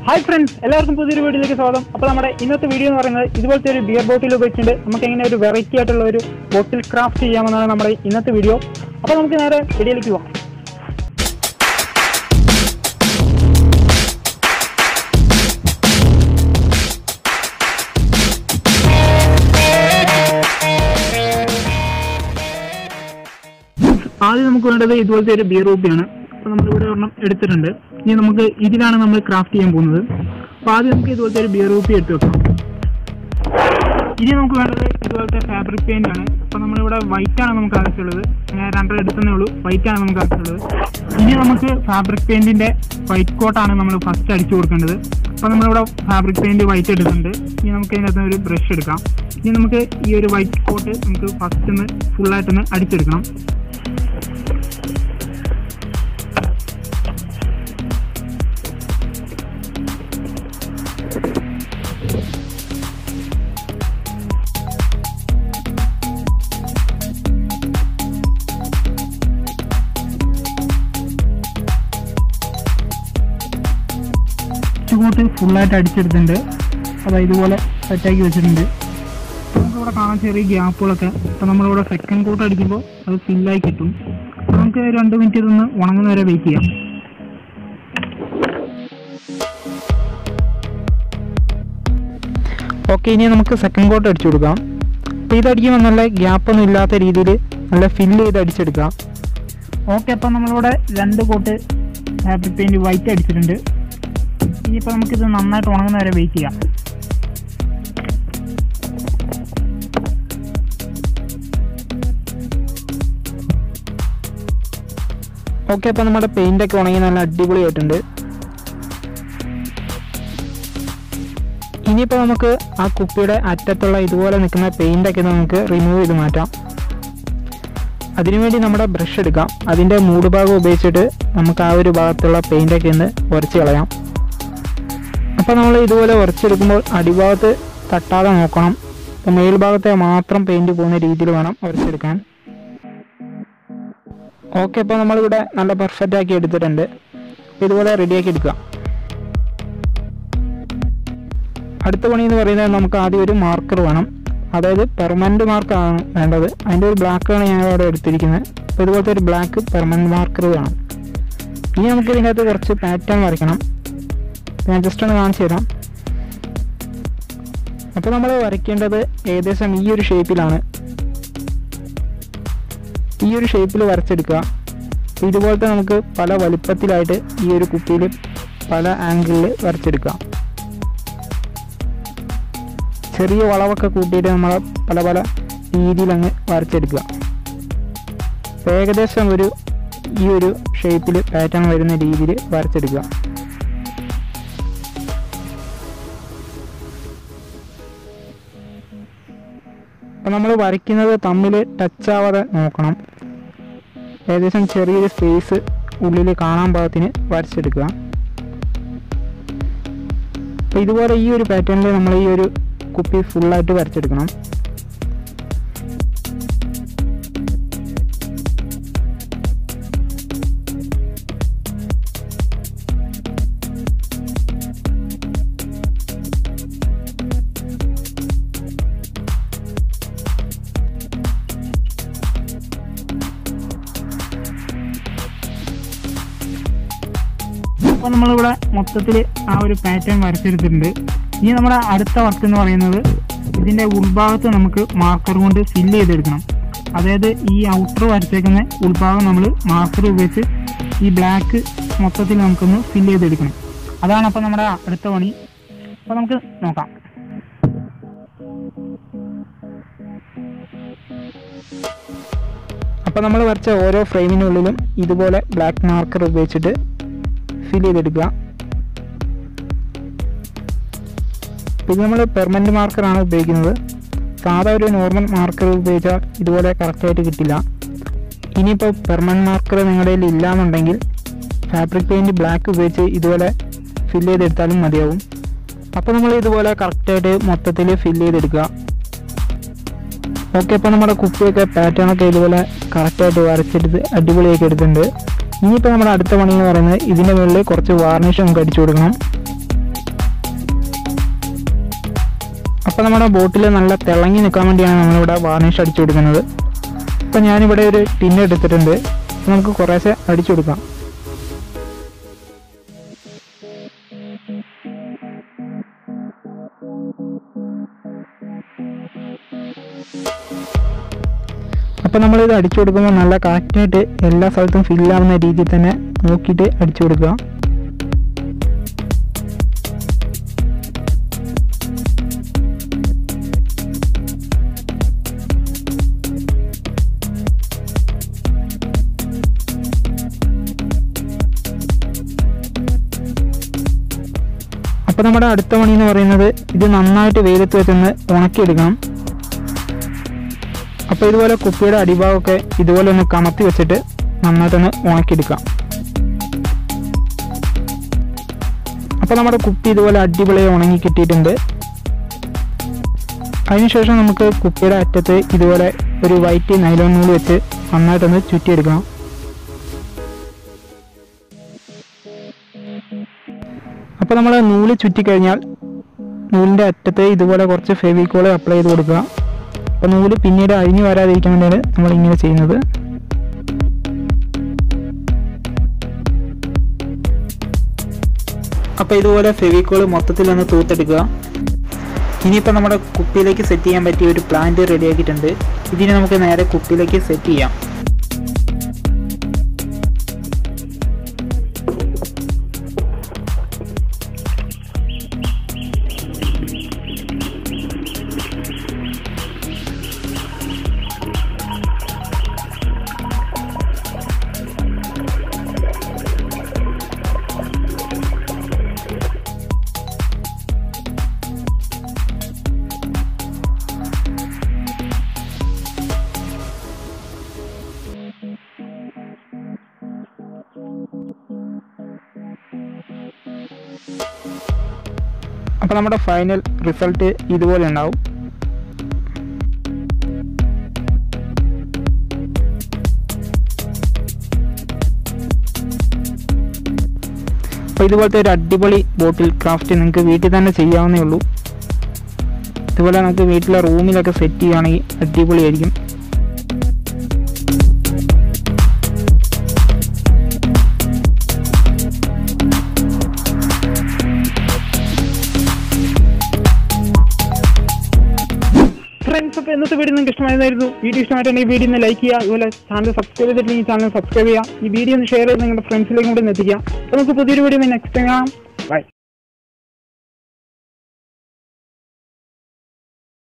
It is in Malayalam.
ഹായ് ഫ്രണ്ട്സ് എല്ലാവർക്കും പുതിയൊരു വീഡിയോയിലേക്ക് സ്വാഗതം അപ്പോൾ നമ്മുടെ ഇന്നത്തെ വീഡിയോ എന്ന് പറയുന്നത് ഇതുപോലത്തെ ഒരു ബിയർ ബോട്ടിൽ ഉപയോഗിച്ചിട്ട് നമുക്ക് എങ്ങനെ ഒരു വെറൈറ്റി ആയിട്ടുള്ള ഒരു ബോട്ടിൽ ക്രാഫ്റ്റ് ചെയ്യാമെന്നാണ് നമ്മുടെ ഇന്നത്തെ വീഡിയോ അപ്പോൾ നമുക്ക് നേരെ വീഡിയോയിലേക്ക് പോകാം ആദ്യം നമുക്ക് വേണ്ടത് ഇതുപോലത്തെ ഒരു ബിയർ റൂപ്പിയാണ് അപ്പോൾ നമ്മളിവിടെ ഒരെണ്ണം എടുത്തിട്ടുണ്ട് ഇനി നമുക്ക് ഇതിലാണ് നമ്മൾ ക്രാഫ്റ്റ് ചെയ്യാൻ പോകുന്നത് അപ്പോൾ ആദ്യം നമുക്ക് ഇതുപോലത്തെ ഒരു ബിയർ റൂപ്പി എടുത്ത് വെക്കാം ഇനി നമുക്ക് വേണ്ടത് ഇതുപോലത്തെ ഫാബ്രിക് പെയിന്റ് ആണ് അപ്പോൾ നമ്മളിവിടെ വൈറ്റ് ആണ് നമുക്ക് ആവശ്യമുള്ളത് ഞാൻ രണ്ടര എടുത്തേ ഉള്ളൂ വൈറ്റ് ആണ് നമുക്ക് ആവശ്യമുള്ളത് ഇനി നമുക്ക് ഫാബ്രിക് പെയിന്റിന്റെ വൈറ്റ് കോട്ടാണ് നമ്മൾ ഫസ്റ്റ് അടിച്ചു കൊടുക്കേണ്ടത് അപ്പോൾ നമ്മളിവിടെ ഫാബ്രിക് പെയിന്റ് വൈറ്റ് എടുക്കുന്നുണ്ട് ഇനി നമുക്ക് ഇതിനകത്ത് ഒരു ബ്രഷ് എടുക്കാം ഇനി നമുക്ക് ഈ ഒരു വൈറ്റ് കോട്ട് നമുക്ക് ഫസ്റ്റ് ഒന്ന് ഫുള്ളായിട്ടൊന്ന് അടിച്ചെടുക്കണം കോട്ട് ഫുള്ളായിട്ട് അടിച്ചെടുത്തിട്ടുണ്ട് അപ്പോൾ ഇതുപോലെ സെറ്റാക്കി വെച്ചിട്ടുണ്ട് നമുക്കിവിടെ കാണാൻ ചെറിയ ഗ്യാപ്പുകളൊക്കെ അപ്പോൾ നമ്മളിവിടെ സെക്കൻഡ് കോട്ട് അടിക്കുമ്പോൾ അത് ഫില്ലായി കിട്ടും അപ്പോൾ നമുക്ക് രണ്ട് മിനിറ്റ് ഇതൊന്ന് ഉണങ്ങുന്ന വരെ വെയിറ്റ് ചെയ്യാം ഓക്കെ ഇനി നമുക്ക് സെക്കൻഡ് കോട്ട് അടിച്ചു കൊടുക്കാം അപ്പോൾ ഇതടിക്കുമ്പോൾ നല്ല ഗ്യാപ്പൊന്നും ഇല്ലാത്ത രീതിയിൽ നല്ല ഫില്ല് ചെയ്ത് അടിച്ചെടുക്കാം ഓക്കെ അപ്പോൾ നമ്മളിവിടെ രണ്ട് കോട്ട് ഫാബ്രിക് പെയിൻറ്റ് വൈറ്റ് അടിച്ചിട്ടുണ്ട് ഇനിയിപ്പോൾ നമുക്കിത് നന്നായിട്ട് ഉണങ്ങുന്ന വരെ വെയിറ്റ് ചെയ്യാം ഓക്കെ അപ്പോൾ നമ്മുടെ പെയിൻ്റ് ഒക്കെ ഉണങ്ങി നല്ല അടിപൊളിയായിട്ടുണ്ട് ഇനിയിപ്പോൾ നമുക്ക് ആ കുപ്പിയുടെ അറ്റത്തുള്ള ഇതുപോലെ നിൽക്കുന്ന പെയിൻ്റ് ഒക്കെ നമുക്ക് റിമൂവ് ചെയ്ത് മാറ്റാം അതിനുവേണ്ടി നമ്മുടെ ബ്രഷ് എടുക്കാം അതിൻ്റെ മൂട് ഭാഗം ഉപയോഗിച്ചിട്ട് നമുക്ക് ആ ഒരു ഭാഗത്തുള്ള പെയിൻ്റ് ഒക്കെ ഒന്ന് ഉരച്ച് കളയാം അപ്പോൾ നമ്മൾ ഇതുപോലെ ഉരച്ചെടുക്കുമ്പോൾ അടിഭാഗത്ത് തട്ടാതെ നോക്കണം അപ്പോൾ മേൽഭാഗത്തെ മാത്രം പെയിൻറ് പോകുന്ന രീതിയിൽ വേണം ഉരച്ചെടുക്കാൻ ഓക്കെ അപ്പോൾ നമ്മളിവിടെ നല്ല പെർഫെക്റ്റ് ആക്കി എടുത്തിട്ടുണ്ട് അപ്പോൾ ഇതുപോലെ റെഡിയാക്കി എടുക്കുക അടുത്ത പണി എന്ന് പറയുന്നത് നമുക്ക് ആദ്യം ഒരു മാർക്കർ വേണം അതായത് പെർമനൻറ്റ് മാർക്കാണ് വേണ്ടത് അതിൻ്റെ ഒരു ബ്ലാക്കാണ് ഞാൻ ഇവിടെ എടുത്തിരിക്കുന്നത് അപ്പോൾ ഇതുപോലത്തെ ഒരു ബ്ലാക്ക് പെർമനൻറ്റ് മാർക്കർ വേണം ഇനി നമുക്ക് ഇതിനകത്ത് കുറച്ച് പാറ്റേൺ വരയ്ക്കണം ഞാൻ ജസ്റ്റ് ഒന്ന് കാണിച്ചു തരാം അപ്പോൾ നമ്മൾ വരയ്ക്കേണ്ടത് ഏകദേശം ഈ ഒരു ഷേപ്പിലാണ് ഈ ഒരു ഷേപ്പിൽ വരച്ചെടുക്കുക അപ്പോൾ ഇതുപോലത്തെ നമുക്ക് പല വലുപ്പത്തിലായിട്ട് ഈ ഒരു കുപ്പിയിൽ പല ആംഗിളിൽ വരച്ചെടുക്കാം ചെറിയ വളവൊക്കെ കൂട്ടിയിട്ട് നമ്മൾ പല പല രീതിയിൽ അങ്ങ് വരച്ചെടുക്കുക അപ്പോൾ ഏകദേശം ഒരു ഈ ഒരു ഷേപ്പിൽ പാറ്റേൺ വരുന്ന രീതിയിൽ വരച്ചെടുക്കുക അപ്പോൾ നമ്മൾ വരയ്ക്കുന്നത് തമ്മിൽ ടച്ച് ആവാതെ നോക്കണം ഏകദേശം ചെറിയൊരു സ്പേസ് ഉള്ളിൽ കാണാൻ പാകത്തിന് വരച്ചെടുക്കുക അപ്പോൾ ഇതുപോലെ ഈ ഒരു പാറ്റേണിൽ നമ്മൾ ഈ ഒരു കുപ്പി ഫുള്ളായിട്ട് വരച്ചെടുക്കണം അപ്പോൾ നമ്മളിവിടെ മൊത്തത്തിൽ ആ ഒരു പാറ്റേൺ വരച്ചെടുത്തിട്ടുണ്ട് ഇനി നമ്മുടെ അടുത്ത വർക്ക് എന്ന് പറയുന്നത് ഇതിൻ്റെ ഉൾഭാഗത്ത് നമുക്ക് മാർക്കർ കൊണ്ട് ഫില്ല് ചെയ്തെടുക്കണം അതായത് ഈ ഔട്ടർ വരച്ചേക്കുന്ന ഉൾഭാഗം നമ്മൾ മാർക്കർ ഉപയോഗിച്ച് ഈ ബ്ലാക്ക് മൊത്തത്തിൽ നമുക്കൊന്ന് ഫില്ല് ചെയ്തെടുക്കണം അതാണ് അപ്പോൾ നമ്മുടെ അടുത്ത പണി അപ്പോൾ നമുക്ക് നോക്കാം അപ്പോൾ നമ്മൾ വരച്ച ഓരോ ഫ്രെയിമിനുള്ളിലും ഇതുപോലെ ബ്ലാക്ക് മാർക്കർ ഉപയോഗിച്ചിട്ട് ഫിൽ ചെയ്തെടുക്കുക ഇത് നമ്മൾ പെർമനൻറ്റ് മാർക്കറാണ് ഉപയോഗിക്കുന്നത് സാധാ ഒരു നോർമൽ മാർക്കർ ഉപയോഗിച്ചാൽ ഇതുപോലെ കറക്റ്റായിട്ട് കിട്ടില്ല ഇനിയിപ്പോൾ പെർമനൻറ്റ് മാർക്കർ നിങ്ങളുടെ കയ്യിൽ ഇല്ലാന്നുണ്ടെങ്കിൽ ഫാബ്രിക് പെയിൻറ്റ് ബ്ലാക്ക് ഉപയോഗിച്ച് ഇതുപോലെ ഫിൽ ചെയ്തെടുത്താലും മതിയാവും അപ്പോൾ നമ്മൾ ഇതുപോലെ കറക്റ്റായിട്ട് മൊത്തത്തിൽ ഫിൽ ചെയ്തെടുക്കുക ഓക്കെ അപ്പോൾ നമ്മുടെ കുപ്പിയൊക്കെ പാറ്റേൺ ഒക്കെ ഇതുപോലെ കറക്റ്റായിട്ട് വരച്ചെടുത്ത് അടിപൊളിയാക്കി എടുത്തിട്ടുണ്ട് ഇനിയിപ്പോൾ നമ്മുടെ അടുത്ത പണി എന്ന് പറയുന്നത് ഇതിൻ്റെ മുകളിൽ കുറച്ച് വാർണിഷ് നമുക്ക് അടിച്ചു കൊടുക്കണം അപ്പോൾ നമ്മുടെ ബോട്ടിൽ നല്ല തിളങ്ങി നിൽക്കാൻ വേണ്ടിയാണ് നമ്മളിവിടെ വാർണിഷ് അടിച്ചു കൊടുക്കുന്നത് അപ്പോൾ ഞാനിവിടെ ഒരു ടിന്ന് എടുത്തിട്ടുണ്ട് അപ്പോൾ നമുക്ക് കുറേശ്ശെ അടിച്ചു കൊടുക്കാം അപ്പോൾ നമ്മളിത് അടിച്ചു കൊടുക്കുമ്പോൾ നല്ല കറക്റ്റായിട്ട് എല്ലാ സ്ഥലത്തും ഫില്ലാവുന്ന രീതിയിൽ തന്നെ നോക്കിയിട്ട് അടിച്ചു കൊടുക്കുക അപ്പോൾ നമ്മുടെ അടുത്ത പണി എന്ന് പറയുന്നത് ഇത് നന്നായിട്ട് വെയിലത്ത് വെച്ചൊന്ന് ഉണക്കിയെടുക്കണം അപ്പോൾ ഇതുപോലെ കുപ്പിയുടെ അടിഭാഗമൊക്കെ ഇതുപോലെ ഒന്ന് കമത്തി വെച്ചിട്ട് നന്നായിട്ടൊന്ന് ഉണക്കിയെടുക്കാം അപ്പോൾ നമ്മുടെ കുപ്പി ഇതുപോലെ അടിപൊളിയായി ഉണങ്ങി കിട്ടിയിട്ടുണ്ട് അതിനുശേഷം നമുക്ക് കുപ്പിയുടെ അറ്റത്ത് ഇതുപോലെ ഒരു വൈറ്റ് നൈലോൺ നൂല് വെച്ച് നന്നായിട്ടൊന്ന് ചുറ്റിയെടുക്കണം അപ്പോൾ നമ്മൾ നൂല് ചുറ്റിക്കഴിഞ്ഞാൽ നൂലിൻ്റെ അറ്റത്ത് ഇതുപോലെ കുറച്ച് ഫെവിക്കോൾ അപ്ലൈ ചെയ്ത് കൊടുക്കുക അപ്പോൾ നൂല് പിന്നീട് അഴിഞ്ഞു വരാതിരിക്കാൻ വേണ്ടിയാണ് നമ്മൾ ഇങ്ങനെ ചെയ്യുന്നത് അപ്പോൾ ഇതുപോലെ ഫെവിക്കോൾ മൊത്തത്തിൽ ഒന്ന് തൂത്തെടുക്കുക ഇനിയിപ്പോൾ നമ്മുടെ കുപ്പിയിലേക്ക് സെറ്റ് ചെയ്യാൻ പറ്റിയ ഒരു പ്ലാന്റ് റെഡിയാക്കിയിട്ടുണ്ട് ഇതിനെ നമുക്ക് നേരെ കുപ്പിയിലേക്ക് സെറ്റ് ചെയ്യാം അപ്പോൾ നമ്മുടെ ഫൈനൽ റിസൾട്ട് ഇതുപോലെ ഉണ്ടാവും അപ്പോൾ ഇതുപോലത്തെ ഒരു അടിപൊളി ബോട്ടിൽ ക്രാഫ്റ്റ് നിങ്ങൾക്ക് വീട്ടിൽ തന്നെ ചെയ്യാവുന്നേ ഉള്ളൂ ഇതുപോലെ നമുക്ക് വീട്ടിലെ റൂമിലൊക്കെ സെറ്റ് ചെയ്യുകയാണെങ്കിൽ അടിപൊളിയായിരിക്കും ഫ്രണ്ട്സ് അപ്പോൾ ഇന്നത്തെ വീഡിയോ നിങ്ങൾക്ക് ഇഷ്ടമായതായിരുന്നു വീഡിയോ ഇഷ്ടമായിട്ടുണ്ടെങ്കിൽ വീഡിയോ ഒന്ന് ലൈക്ക് ചെയ്യുക അതുപോലെ ചാനൽ സബ്സ്ക്രൈബ് ചെയ്തിട്ടുണ്ടെങ്കിൽ ചാനൽ സബ്സ്ക്രൈബ് ചെയ്യുക ഈ വീഡിയോ ഒന്ന് ഷെയർ ചെയ്ത് നിങ്ങളുടെ ഫ്രണ്ട്സിലേക്കും കൂടെ ഒന്ന് എത്തിക്കുക അപ്പോൾ നമുക്ക് പുതിയൊരു വീഡിയോ നെക്സ്റ്റ് കാണാം ബൈ